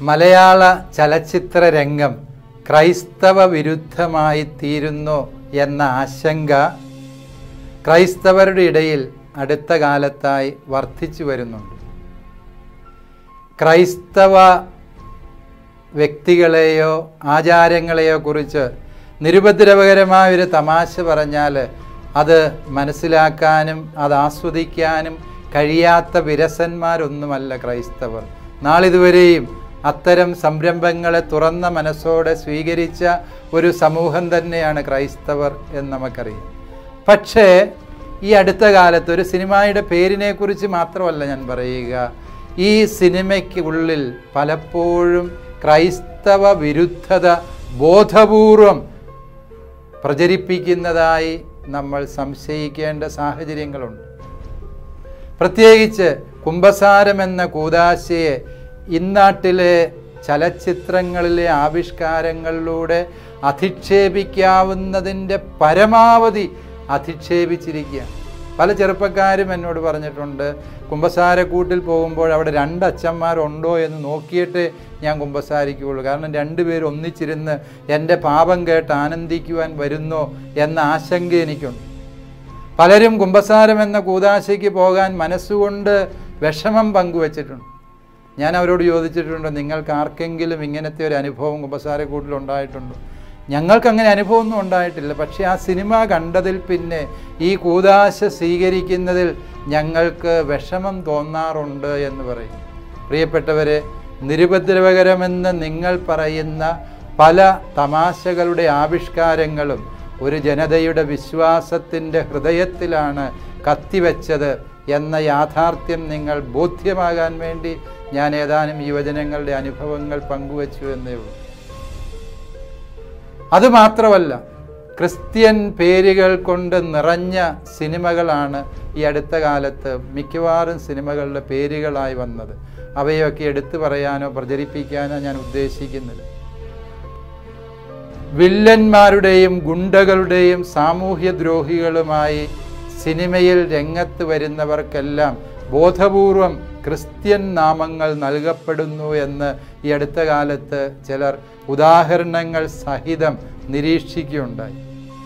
മലയാള ചലച്ചിത്ര രംഗം ക്രൈസ്തവ വിരുദ്ധമായി തീരുന്നു എന്ന ആശങ്ക ക്രൈസ്തവരുടെ ഇടയിൽ അടുത്ത കാലത്തായി വർദ്ധിച്ചു വരുന്നുണ്ട് ക്രൈസ്തവ വ്യക്തികളെയോ ആചാരങ്ങളെയോ കുറിച്ച് നിരുപദ്രവകരമായ ഒരു തമാശ പറഞ്ഞാൽ അത് മനസ്സിലാക്കാനും അത് ആസ്വദിക്കാനും കഴിയാത്ത വിരസന്മാരൊന്നുമല്ല ക്രൈസ്തവർ നാളിതുവരെയും അത്തരം സംരംഭങ്ങളെ തുറന്ന മനസ്സോടെ സ്വീകരിച്ച ഒരു സമൂഹം തന്നെയാണ് ക്രൈസ്തവർ എന്ന് നമുക്കറിയാം പക്ഷേ ഈ അടുത്ത കാലത്ത് ഒരു സിനിമയുടെ പേരിനെ കുറിച്ച് മാത്രമല്ല ഞാൻ പറയുക ഈ സിനിമയ്ക്ക് ഉള്ളിൽ പലപ്പോഴും ക്രൈസ്തവ വിരുദ്ധത ബോധപൂർവം പ്രചരിപ്പിക്കുന്നതായി നമ്മൾ സംശയിക്കേണ്ട സാഹചര്യങ്ങളുണ്ട് പ്രത്യേകിച്ച് കുംഭസാരം എന്ന കൂതാശയെ ഇന്നാട്ടിലെ ചലച്ചിത്രങ്ങളിലെ ആവിഷ്കാരങ്ങളിലൂടെ അധിക്ഷേപിക്കാവുന്നതിൻ്റെ പരമാവധി അധിക്ഷേപിച്ചിരിക്കുക പല ചെറുപ്പക്കാരും എന്നോട് പറഞ്ഞിട്ടുണ്ട് കുമ്പസാരക്കൂട്ടിൽ പോകുമ്പോൾ അവിടെ രണ്ട് അച്ഛന്മാരുണ്ടോ എന്ന് നോക്കിയിട്ട് ഞാൻ കുമ്പസാരിക്കുകയുള്ളൂ കാരണം രണ്ടുപേരും ഒന്നിച്ചിരുന്ന് എൻ്റെ പാപം കേട്ട് ആനന്ദിക്കുവാൻ വരുന്നോ എന്ന ആശങ്ക എനിക്കുണ്ട് പലരും കുമ്പസാരം എന്ന കൂതാശയ്ക്ക് പോകാൻ മനസ്സുകൊണ്ട് വിഷമം പങ്കുവച്ചിട്ടുണ്ട് ഞാൻ അവരോട് ചോദിച്ചിട്ടുണ്ട് നിങ്ങൾക്ക് ആർക്കെങ്കിലും ഇങ്ങനത്തെ ഒരു അനുഭവം കുമ്പസാരക്കൂട്ടിൽ ഉണ്ടായിട്ടുണ്ടോ ഞങ്ങൾക്ക് അങ്ങനെ അനുഭവമൊന്നും ഉണ്ടായിട്ടില്ല പക്ഷേ ആ സിനിമ കണ്ടതിൽ പിന്നെ ഈ കൂതാശ സ്വീകരിക്കുന്നതിൽ ഞങ്ങൾക്ക് വിഷമം തോന്നാറുണ്ട് എന്ന് പറയും പ്രിയപ്പെട്ടവരെ നിരുപദ്രവകരമെന്ന് നിങ്ങൾ പറയുന്ന പല തമാശകളുടെ ആവിഷ്കാരങ്ങളും ഒരു ജനതയുടെ വിശ്വാസത്തിൻ്റെ ഹൃദയത്തിലാണ് കത്തിവെച്ചത് എന്ന യാഥാർത്ഥ്യം നിങ്ങൾ ബോധ്യമാകാൻ വേണ്ടി ഞാൻ ഏതാനും യുവജനങ്ങളുടെ അനുഭവങ്ങൾ പങ്കുവച്ചു എന്നേ ഉള്ളൂ അതുമാത്രമല്ല ക്രിസ്ത്യൻ പേരുകൾ കൊണ്ട് നിറഞ്ഞ സിനിമകളാണ് ഈ അടുത്ത കാലത്ത് മിക്കവാറും സിനിമകളുടെ പേരുകളായി വന്നത് അവയൊക്കെ എടുത്തു പറയാനോ പ്രചരിപ്പിക്കാനോ ഞാൻ ഉദ്ദേശിക്കുന്നില്ല വില്ലന്മാരുടെയും ഗുണ്ടകളുടെയും സാമൂഹ്യദ്രോഹികളുമായി സിനിമയിൽ രംഗത്ത് വരുന്നവർക്കെല്ലാം ബോധപൂർവം ക്രിസ്ത്യൻ നാമങ്ങൾ നൽകപ്പെടുന്നു എന്ന് ഈ അടുത്ത കാലത്ത് ചിലർ ഉദാഹരണങ്ങൾ സഹിതം നിരീക്ഷിക്കുകയുണ്ടായി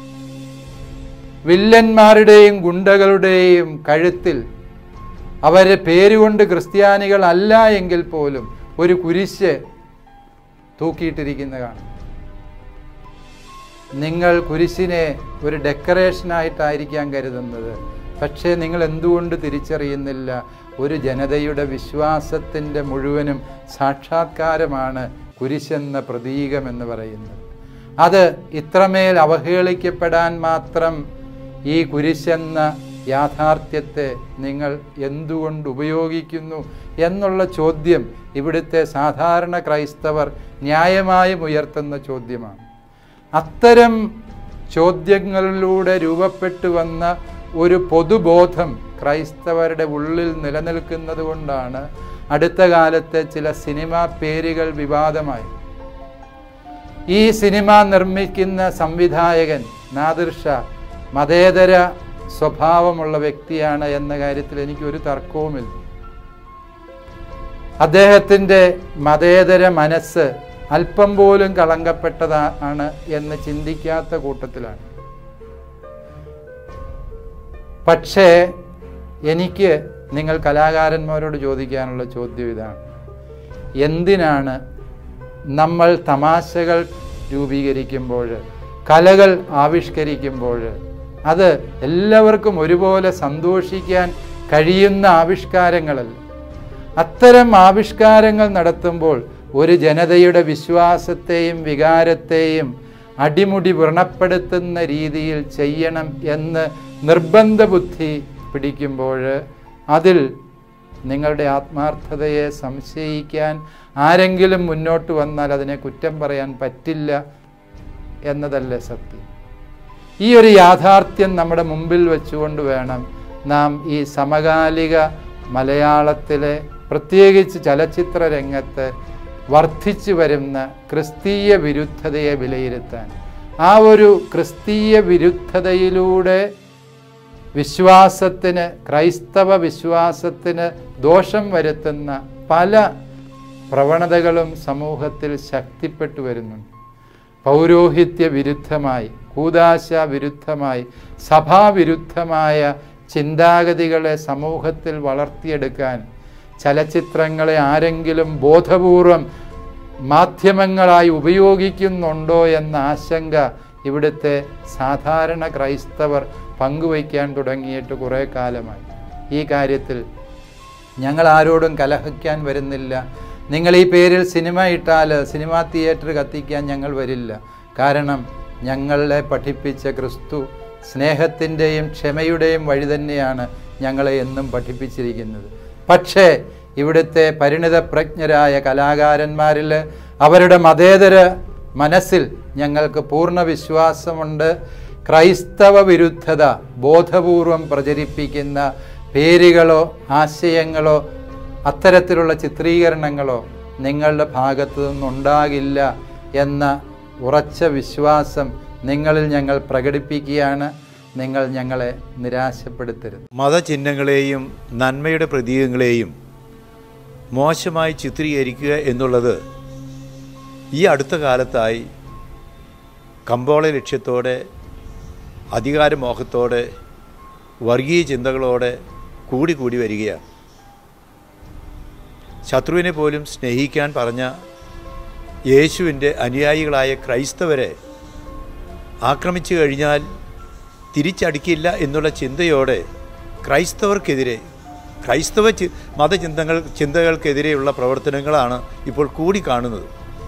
വില്ലന്മാരുടെയും ഗുണ്ടകളുടെയും കഴുത്തിൽ അവരെ പേരുകൊണ്ട് ക്രിസ്ത്യാനികൾ അല്ല എങ്കിൽ പോലും ഒരു കുരിശ് തൂക്കിയിട്ടിരിക്കുന്ന കാണും നിങ്ങൾ കുരിശിനെ ഒരു ഡെക്കറേഷനായിട്ടായിരിക്കാം കരുതുന്നത് പക്ഷേ നിങ്ങൾ എന്തുകൊണ്ട് തിരിച്ചറിയുന്നില്ല ഒരു ജനതയുടെ വിശ്വാസത്തിൻ്റെ മുഴുവനും സാക്ഷാത്കാരമാണ് കുരിശെന്ന പ്രതീകമെന്ന് പറയുന്നത് അത് ഇത്രമേൽ അവഹേളിക്കപ്പെടാൻ മാത്രം ഈ കുരിശെന്ന യാഥാർത്ഥ്യത്തെ നിങ്ങൾ എന്തുകൊണ്ട് ഉപയോഗിക്കുന്നു എന്നുള്ള ചോദ്യം ഇവിടുത്തെ സാധാരണ ക്രൈസ്തവർ ന്യായമായും ഉയർത്തുന്ന ചോദ്യമാണ് അത്തരം ചോദ്യങ്ങളിലൂടെ രൂപപ്പെട്ടു വന്ന ഒരു പൊതുബോധം ക്രൈസ്തവരുടെ ഉള്ളിൽ നിലനിൽക്കുന്നത് കൊണ്ടാണ് അടുത്ത കാലത്തെ ചില സിനിമാ പേരുകൾ വിവാദമായി ഈ സിനിമ നിർമ്മിക്കുന്ന സംവിധായകൻ നാദിർ ഷാ മതേതര സ്വഭാവമുള്ള വ്യക്തിയാണ് എന്ന കാര്യത്തിൽ എനിക്കൊരു തർക്കവുമില്ല അദ്ദേഹത്തിൻ്റെ മതേതര മനസ്സ് അല്പം പോലും കളങ്കപ്പെട്ടതാണ് എന്ന് ചിന്തിക്കാത്ത കൂട്ടത്തിലാണ് പക്ഷേ എനിക്ക് നിങ്ങൾ കലാകാരന്മാരോട് ചോദിക്കാനുള്ള ചോദ്യം ഇതാണ് എന്തിനാണ് നമ്മൾ തമാശകൾ രൂപീകരിക്കുമ്പോൾ കലകൾ ആവിഷ്കരിക്കുമ്പോൾ അത് എല്ലാവർക്കും ഒരുപോലെ സന്തോഷിക്കാൻ കഴിയുന്ന ആവിഷ്കാരങ്ങളല്ല അത്തരം ആവിഷ്കാരങ്ങൾ നടത്തുമ്പോൾ ഒരു ജനതയുടെ വിശ്വാസത്തെയും വികാരത്തെയും അടിമുടി വ്രണപ്പെടുത്തുന്ന രീതിയിൽ ചെയ്യണം എന്ന് നിർബന്ധ ബുദ്ധി പിടിക്കുമ്പോൾ അതിൽ നിങ്ങളുടെ ആത്മാർത്ഥതയെ സംശയിക്കാൻ ആരെങ്കിലും മുന്നോട്ട് വന്നാൽ അതിനെ കുറ്റം പറയാൻ പറ്റില്ല എന്നതല്ലേ സത്യം ഈ ഒരു യാഥാർത്ഥ്യം നമ്മുടെ മുമ്പിൽ വെച്ചുകൊണ്ട് വേണം നാം ഈ സമകാലിക മലയാളത്തിലെ പ്രത്യേകിച്ച് ചലച്ചിത്ര രംഗത്ത് വർദ്ധിച്ചു വരുന്ന ക്രിസ്തീയ വിരുദ്ധതയെ വിലയിരുത്താൻ ആ ഒരു ക്രിസ്തീയ വിരുദ്ധതയിലൂടെ വിശ്വാസത്തിന് ക്രൈസ്തവ വിശ്വാസത്തിന് ദോഷം വരുത്തുന്ന പല പ്രവണതകളും സമൂഹത്തിൽ ശക്തിപ്പെട്ടു വരുന്നുണ്ട് പൗരോഹിത്യ വിരുദ്ധമായി കൂതാശ വിരുദ്ധമായി സഭാവിരുദ്ധമായ ചിന്താഗതികളെ സമൂഹത്തിൽ വളർത്തിയെടുക്കാൻ ചലച്ചിത്രങ്ങളെ ആരെങ്കിലും ബോധപൂർവം മാധ്യമങ്ങളായി ഉപയോഗിക്കുന്നുണ്ടോ എന്ന ആശങ്ക ഇവിടുത്തെ സാധാരണ ക്രൈസ്തവർ പങ്കുവയ്ക്കാൻ തുടങ്ങിയിട്ട് കുറേ കാലമായി ഈ കാര്യത്തിൽ ഞങ്ങൾ ആരോടും കലഹിക്കാൻ വരുന്നില്ല നിങ്ങൾ ഈ പേരിൽ സിനിമ ഇട്ടാൽ സിനിമാ തിയേറ്റർ കത്തിക്കാൻ ഞങ്ങൾ വരില്ല കാരണം ഞങ്ങളെ പഠിപ്പിച്ച ക്രിസ്തു സ്നേഹത്തിൻ്റെയും ക്ഷമയുടെയും വഴി തന്നെയാണ് ഞങ്ങളെ എന്നും പഠിപ്പിച്ചിരിക്കുന്നത് പക്ഷേ ഇവിടുത്തെ പരിണിതപ്രജ്ഞരായ കലാകാരന്മാരിൽ അവരുടെ മതേതര മനസ്സിൽ ഞങ്ങൾക്ക് പൂർണ്ണ വിശ്വാസമുണ്ട് ക്രൈസ്തവ വിരുദ്ധത ബോധപൂർവം പ്രചരിപ്പിക്കുന്ന പേരുകളോ ആശയങ്ങളോ അത്തരത്തിലുള്ള ചിത്രീകരണങ്ങളോ നിങ്ങളുടെ ഭാഗത്തു നിന്നുണ്ടാകില്ല എന്ന ഉറച്ച വിശ്വാസം നിങ്ങളിൽ ഞങ്ങൾ പ്രകടിപ്പിക്കുകയാണ് നിങ്ങൾ ഞങ്ങളെ നിരാശപ്പെടുത്തരുത് മതചിഹ്നങ്ങളെയും നന്മയുടെ പ്രതീകങ്ങളെയും മോശമായി ചിത്രീകരിക്കുക എന്നുള്ളത് ഈ അടുത്ത കാലത്തായി കമ്പോള ലക്ഷ്യത്തോടെ അധികാരമോഹത്തോടെ വർഗീയ ചിന്തകളോടെ കൂടി കൂടി വരികയാണ് ശത്രുവിനെ പോലും സ്നേഹിക്കാൻ പറഞ്ഞ യേശുവിൻ്റെ അനുയായികളായ ക്രൈസ്തവരെ ആക്രമിച്ചു കഴിഞ്ഞാൽ തിരിച്ചടിക്കില്ല എന്നുള്ള ചിന്തയോടെ ക്രൈസ്തവർക്കെതിരെ ക്രൈസ്തവ ചി മതചിന്തകൾ ചിന്തകൾക്കെതിരെയുള്ള പ്രവർത്തനങ്ങളാണ് ഇപ്പോൾ കൂടി കാണുന്നത്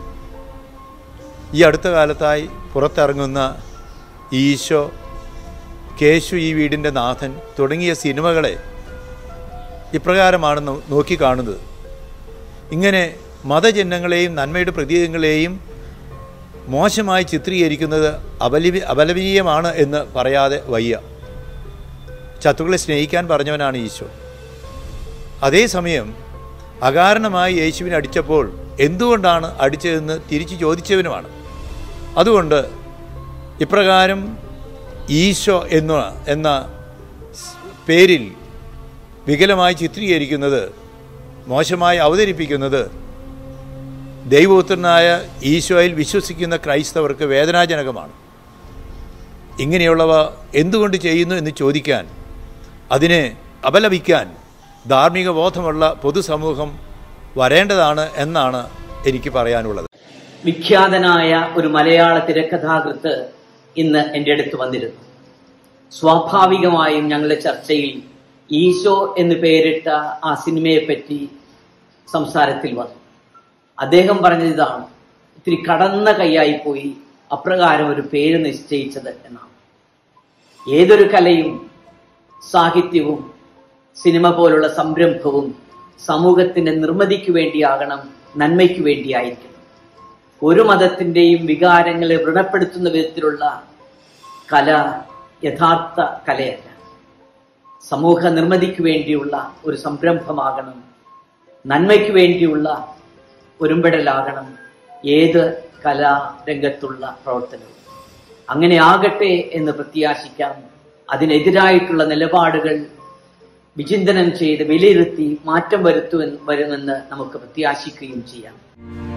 ഈ അടുത്ത കാലത്തായി പുറത്തിറങ്ങുന്ന ഈശോ കേശു ഈ വീടിൻ്റെ നാഥൻ തുടങ്ങിയ സിനിമകളെ ഇപ്രകാരമാണ് നോ- നോക്കിക്കാണുന്നത് ഇങ്ങനെ മതചിഹ്നങ്ങളെയും നന്മയുടെ പ്രതീകങ്ങളെയും മോശമായി ചിത്രീകരിക്കുന്നത് അപലപി അപലപനീയമാണ് എന്ന് പറയാതെ വയ്യ ശത്രുക്കളെ സ്നേഹിക്കാൻ പറഞ്ഞവനാണ് ഈശോ അതേസമയം അകാരണമായി യേശുവിനെ അടിച്ചപ്പോൾ എന്തുകൊണ്ടാണ് അടിച്ചതെന്ന് തിരിച്ചു ചോദിച്ചവനുമാണ് അതുകൊണ്ട് ഇപ്രകാരം ഈശോ എന്ന എന്ന സ് പേരിൽ വികലമായി ചിത്രീകരിക്കുന്നത് മോശമായി അവതരിപ്പിക്കുന്നത് ദൈവപുത്രനായ ഈശോയിൽ വിശ്വസിക്കുന്ന ക്രൈസ്തവർക്ക് വേദനാജനകമാണ് ഇങ്ങനെയുള്ളവ എന്തുകൊണ്ട് ചെയ്യുന്നു എന്ന് ചോദിക്കാൻ അതിനെ അപലപിക്കാൻ ധാർമ്മിക ബോധമുള്ള പൊതുസമൂഹം വരേണ്ടതാണ് എന്നാണ് എനിക്ക് പറയാനുള്ളത് വിഖ്യാതനായ ഒരു മലയാള തിരക്കഥാകൃത്ത് ഇന്ന് എൻ്റെ അടുത്ത് വന്നിരുന്നു സ്വാഭാവികമായും ഞങ്ങളുടെ ചർച്ചയിൽ ഈശോ എന്ന് പേരിട്ട ആ സിനിമയെപ്പറ്റി സംസാരത്തിൽ വന്നു അദ്ദേഹം പറഞ്ഞത് ഇതാണ് ഇത്തിരി കടന്ന കൈയായി പോയി അപ്രകാരം ഒരു പേര് നിശ്ചയിച്ചത് എന്നാണ് ഏതൊരു കലയും സാഹിത്യവും സിനിമ പോലുള്ള സംരംഭവും സമൂഹത്തിന്റെ നിർമ്മിതിക്ക് വേണ്ടിയാകണം നന്മയ്ക്ക് വേണ്ടിയായിരിക്കണം ഒരു മതത്തിന്റെയും വികാരങ്ങളെ വ്രണപ്പെടുത്തുന്ന വിധത്തിലുള്ള കല യഥാർത്ഥ കലയല്ല സമൂഹ നിർമ്മിതിക്ക് വേണ്ടിയുള്ള ഒരു സംരംഭമാകണം നന്മയ്ക്ക് വേണ്ടിയുള്ള ഒരുമ്പെടലാകണം ഏത് കലാരംഗത്തുള്ള പ്രവർത്തനവും അങ്ങനെ ആകട്ടെ എന്ന് പ്രത്യാശിക്കാം അതിനെതിരായിട്ടുള്ള നിലപാടുകൾ വിചിന്തനം ചെയ്ത് വിലയിരുത്തി മാറ്റം വരുത്തുവെന്ന് വരുമെന്ന് നമുക്ക് പ്രത്യാശിക്കുകയും ചെയ്യാം